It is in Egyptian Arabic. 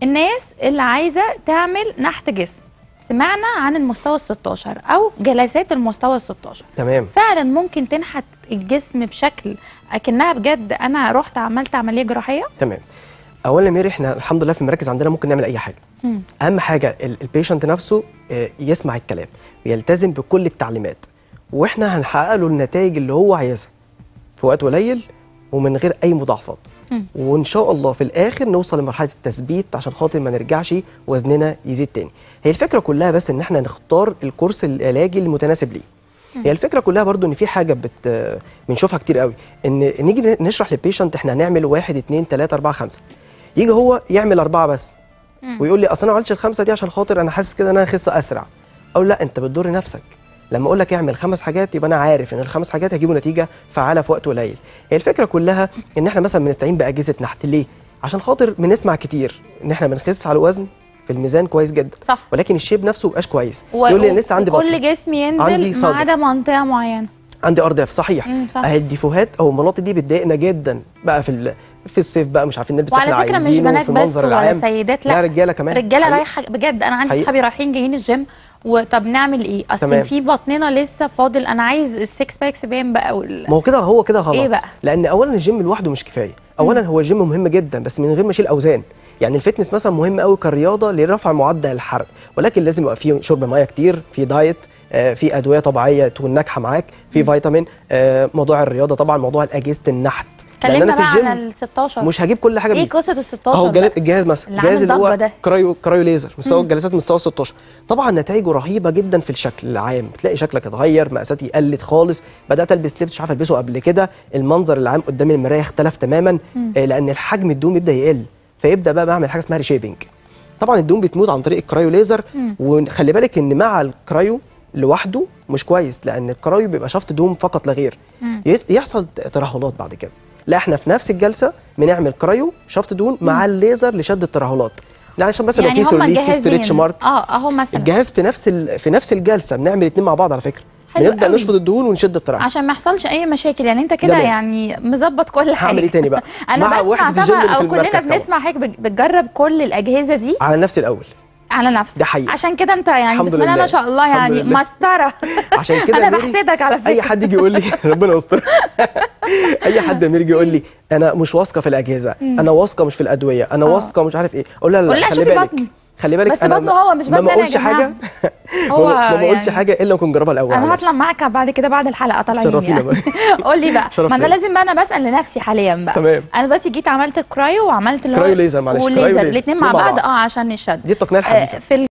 الناس اللي عايزه تعمل نحت جسم سمعنا عن المستوى ال 16 او جلسات المستوى ال 16 تمام فعلا ممكن تنحت الجسم بشكل اكنها بجد انا رحت عملت عمليه جراحيه تمام اولا يا ميري احنا الحمد لله في المراكز عندنا ممكن نعمل اي حاجه مم. اهم حاجه البيشنت نفسه آه، يسمع الكلام ويلتزم بكل التعليمات واحنا هنحقق له النتائج اللي هو عايزها في وقت قليل ومن غير اي مضاعفات مم. وان شاء الله في الاخر نوصل لمرحله التثبيت عشان خاطر ما نرجعش وزننا يزيد تاني هي الفكره كلها بس ان احنا نختار الكورس العلاجي المتناسب ليه هي الفكره كلها برضو ان في حاجه بت بنشوفها كتير قوي ان نيجي نشرح للبيشنت احنا هنعمل واحد اتنين تلاته اربعه خمسه يجي هو يعمل اربعه بس مم. ويقول لي اصل انا ما عملتش الخمسه دي عشان خاطر انا حاسس كده ان انا اخس اسرع اقول لا انت بتضر نفسك لما اقول لك اعمل خمس حاجات يبقى انا عارف ان الخمس حاجات هيجيبوا نتيجه فعاله في وقت قليل هي الفكره كلها ان احنا مثلا بنستعين باجهزه نحت ليه عشان خاطر بنسمع كتير ان احنا بنخس على الوزن في الميزان كويس جدا صح ولكن الشيب نفسه مبقاش كويس و- يقول لي أنا لسه عندي كل بطن جسم عندي ينزل صدر. ما عدا منطقه معينه عندي ارداف صحيح مم، صح اهي الديفوهات او المناطق دي بتضايقنا جدا بقى في ال- في الصيف بقى مش عارفين نلبس اللي وعلى احنا فكره مش عايزينه بنات في بس المنظر ولا العام سيدات لا لا رجاله كمان رجاله حقيقي. رايحه بجد انا عندي حقيقي. صحابي رايحين جايين الجيم وطب نعمل ايه اصل تمام. في بطننا لسه فاضل انا عايز السكس باكس باين بقى وال... ما هو كده هو كده غلط إيه بقى؟ لان اولا الجيم لوحده مش كفايه اولا هو الجيم مهم جدا بس من غير ما يشيل اوزان يعني الفتنس مثلا مهم قوي كرياضه لرفع معدل الحرق ولكن لازم يبقى فيه شرب ميه كتير في دايت آه، في ادويه طبيعيه تكون ناجحه معاك في فيتامين آه، موضوع الرياضه طبعا موضوع اجهزه النحت لان كلمنا انا في بقى الجيم عن ال 16 مش هجيب كل حاجه ايه من قصه ال 16 اهو بقى؟ الجهاز- الجهاز مثلا اللي الجهاز عامل اللي هو ضجة ده. كرايو كرايو ليزر مستوى مم. الجلسات مستوى 16 طبعا نتائجه رهيبه جدا في الشكل العام بتلاقي شكلك اتغير مقاساتي قلت خالص بدات البس لبس مش عارف البسه قبل كده المنظر العام قدام المرايه اختلف تماما مم. آه، لان الحجم الدهون يبدا يقل فيبدا بقى بعمل حاجه اسمها ريشيبنج طبعا الدهون بتموت عن طريق الكرايو ليزر مم. وخلي بالك ان مع الكرايو لوحده مش كويس لان الكرايو بيبقى شفط دهون فقط لا غير مم. يت- يحصل ترهلات بعد كده لا احنا في نفس الجلسه بنعمل كرايو شفط دهون مع الليزر لشد الترهلات لا عشان بس لو يعني في هما سوليت في ستريتش جاهزين مارك اه اهو مثلا الجهاز في نفس ال... في نفس الجلسه بنعمل الاثنين مع بعض على فكره حلو بنبدا قوي. نشفط الدهون ونشد الترهل عشان ما يحصلش اي مشاكل يعني انت كده تمام. يعني مظبط كل حاجه هعمل ايه تاني بقى انا مع بسمع وحدة الجيم طبعا اللي في او كلنا المركز كمان. بنسمع حضرتك بت- بتجرب كل الاجهزه دي على نفسي الاول على نفسك ده حقيقي عشان كده انت يعني الحمد بسم الله ما لله. شاء الله الحمد يعني لله. مسطره عشان كده انا يا ميري، بحسدك على فكره اي حد يجي يقول لي ربنا يستر اي حد يا ميري يجي يقول لي انا مش واثقه في الاجهزه مم. انا واثقه مش في الادويه انا آه. واثقه مش عارف ايه اقول له لا قول لا لها خلي شوفي بالك بطني خلي بالك بس انا بطنه هو مش ما بطني انا يا بقولش جماعه حاجه هو ما ما بقولش يعني حاجه الا لو كنت جربها الاول على انا هطلع نفسي. معاك بعد كده بعد الحلقه طالعين شرفينا يعني بقى قول لي بقى شرف ما انا ليا. لازم بقى انا بسال لنفسي حاليا بقى تمام انا دلوقتي جيت عملت الكرايو وعملت اللي هو كرايو ليزر معلش كرايو والليزر ليزر الاثنين مع مع بعض بعض. اه عشان الشد دي التقنيه آه، الحديثه في